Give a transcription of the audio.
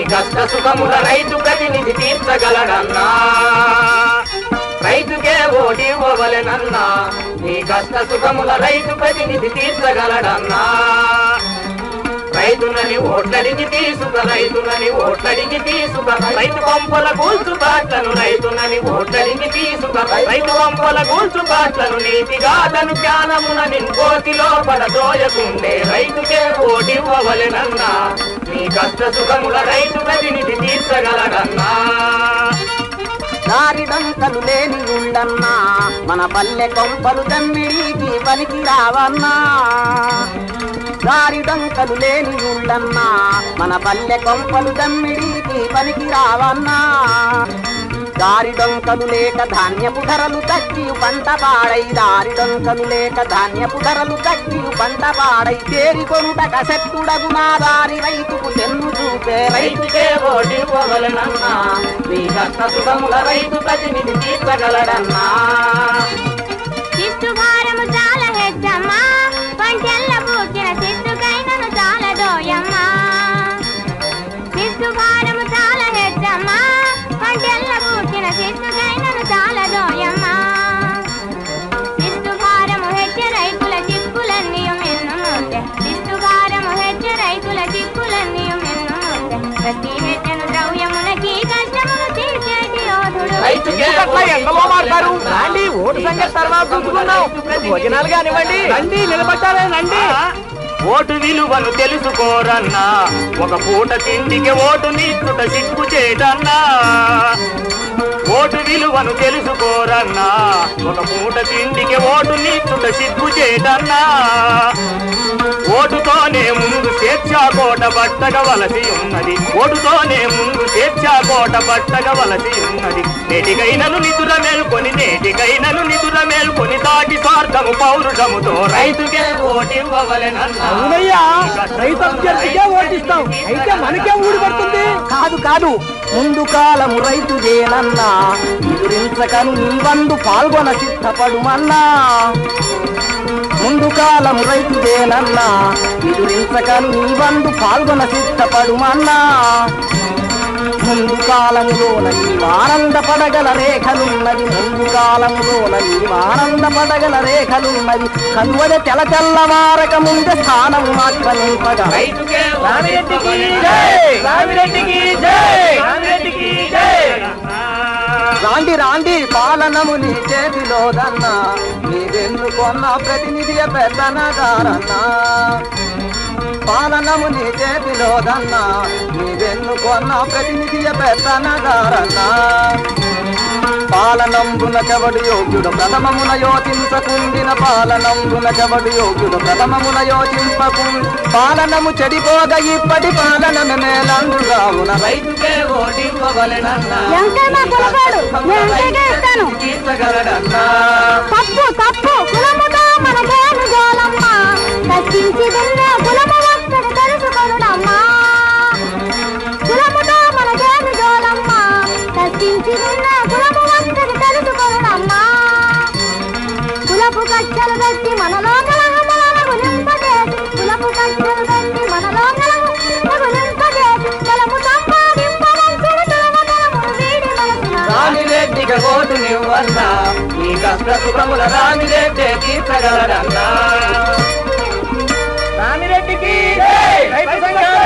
కష్ట సుఖముల రైతు ప్రతినిధి తీర్చగలడన్నా రైతుకే ఓటి ఇవ్వవలెనన్నా నీ కష్ట సుఖముల రైతు ప్రతినిధి తీర్చగలడన్నా రైతునని ఓట్లడిగి తీసుక రైతునని ఓట్లడిగి తీసుక రైతు పంపల కూల్చు బాట్లను రైతునని ఓట్లడిగి తీసుక రైతు పంపల కూల్చు బాట్లను నీతిగా తను జ్ఞానమున నిన్కోతిలో పడదోయకుండే రైతుకే ఓటివ్వవలెనన్నా నీ కష్ట సుఖముల రైతు ప్రతినిధి తీర్చగలడన్నా దారిడంకలు లేని ఉండన్నా మన పల్లె కొంపలు దమ్మిడికి పనికి రావన్నా దారిడంకలు లేని ఉండన్నా మన పల్లె కొంపలు దమ్మిడికి పనికి రావన్నా దారి డొంకలు లేక ధాన్యపు ధరలు తగ్గి పంట పాడై దారి డొంకలు లేక ధాన్యపు ధరలు తగ్గి పంట పాడై తేరి కొనుటక శత్రుడగునా దారి రైతుకు తెన్ను చూపే రైతు రైతుకే ఓటివ్వవలెనన్నా నీ కష్ట సుఖముల రైతు ప్రతినిధి తీర్చగలడన్నా శిస్తు భారము చాలా హెచ్చమ్మా పంటెల్ల పూచిన శిస్తుకైనను చాలా దోయమ్మా శిస్తు భారము చాలా హెచ్చమ్మా పంటెల్ల పూచిన శిస్తుకైనను చాలా దోయమ్మా శిస్తు భారము హెచ్చ రైతుల చిక్కులన్నీ మెన్ను మూటె శిస్తు భారము హెచ్చ రైతుల చిక్కులన్నీ మెన్ను మూటె ప్రతి హెచ్చను ద్రవ్యమునకి కష్టమును తీర్చేటి యోధుడు రైతుకే అట్లా ఎండలో మాట్లాడు రండి ఓటు సంగతి తర్వాత చూసుకుందాం భోజనాలు కానివ్వండి రండి నిలబట్టాలే రండి ఓటు విలువను తెలుసుకోరన్నా ఒక పూట తిండికి ఓటు నీచుట సిగ్గు చేయటన్నా ఓటు విలువను తెలుసుకోరన్నా ఒక పూట తిండికి ఓటు నీచుట సిగ్గు చేయటన్నా ఓటుతోనే ముందు స్వేచ్ఛా కోట పట్టగవలసి ఉన్నది ఓటుతోనే ముందు స్వేచ్ఛా కోట పట్టగవలసి ఉన్నది నేటికైనను నిధుల మేల్కొని నేటికైనను నిధుల మేల్కొని దాటి స్వార్థము పౌరుషముతో రైతుకే ఓటివ్వవలెనన్నా అవునయ్యా రైతు అభ్యర్థికే ఓటిస్తాం అయితే మనకే ఊడి పడుతుంది కాదు కాదు ముందు కాలము రైతు జేనన్నా ఎదురించకను నీ వందు పాల్గొన సిద్ధపడుమన్నా ముందు కాలము రైతు జేనన్నా ఎదురించకను నీ వందు పాల్గొన సిద్ధపడుమన్నా ముందు కాలములోన నీవానందపడగల రేఖలున్నది ముందు కాలములోన నీవానందపడగల రేఖలున్నది కనువద తెల తెల్లవారక ముందే స్థానం మాత్రమింపగా రైతుకే రామిరెడ్డికి జై రామిరెడ్డికి జై రామిరెడ్డికి జై రాండి రాండి పాలనము నీ చేతిలోదన్నా నీవెన్నుకొన్న ప్రతినిధి పెద్దనగారన్నా పాలనము నీ చేతిలోదన్నా నీవెన్నుకొన్న ప్రతినిధి పెద్దనగారన్నా పాలనంబునకెవడు యోగ్యుడు ప్రథమమున యోచించకుండిన పాలనంబునకెవడు యోగ్యుడు ప్రథమమున యోచింపకుండి పాలనము చెడిపోగా ఇప్పటి పాలనను మేలందుగావున రైతుకే ఓటివ్వవలెనన్నా ఎంతైనా కొలగాడు, నేను ఎంతగా ఇస్తాను. తీర్చగలడన్నా తప్పు తప్పు కులముతో మనకేమి గోలమ్మా కష్టించి దున్నే కులము ఒక్కడు తెలుసుకొనుడమ్మా కులముతో మనకేమి గోలమ్మా కష్టించి దున్నే కులము ఒక్కడు తెలుసుకొనుడమ్మా కులపు కక్షలు పెట్టి మనలో కలహములను నింపజేసి కులపు కక్షలు పెట్టి మనలో కలహములను నింపజేసి బలము సంపాదింపవలసిన దుర్మతనమును వీడి మనసున రామిరెడ్డికి ఓటు నివ్వన్నా నీ కష్ట సుఖముల రామిరెడ్డి తీర్చగలడన్నా రామిరెడ్డికి జై రైతు సంఘం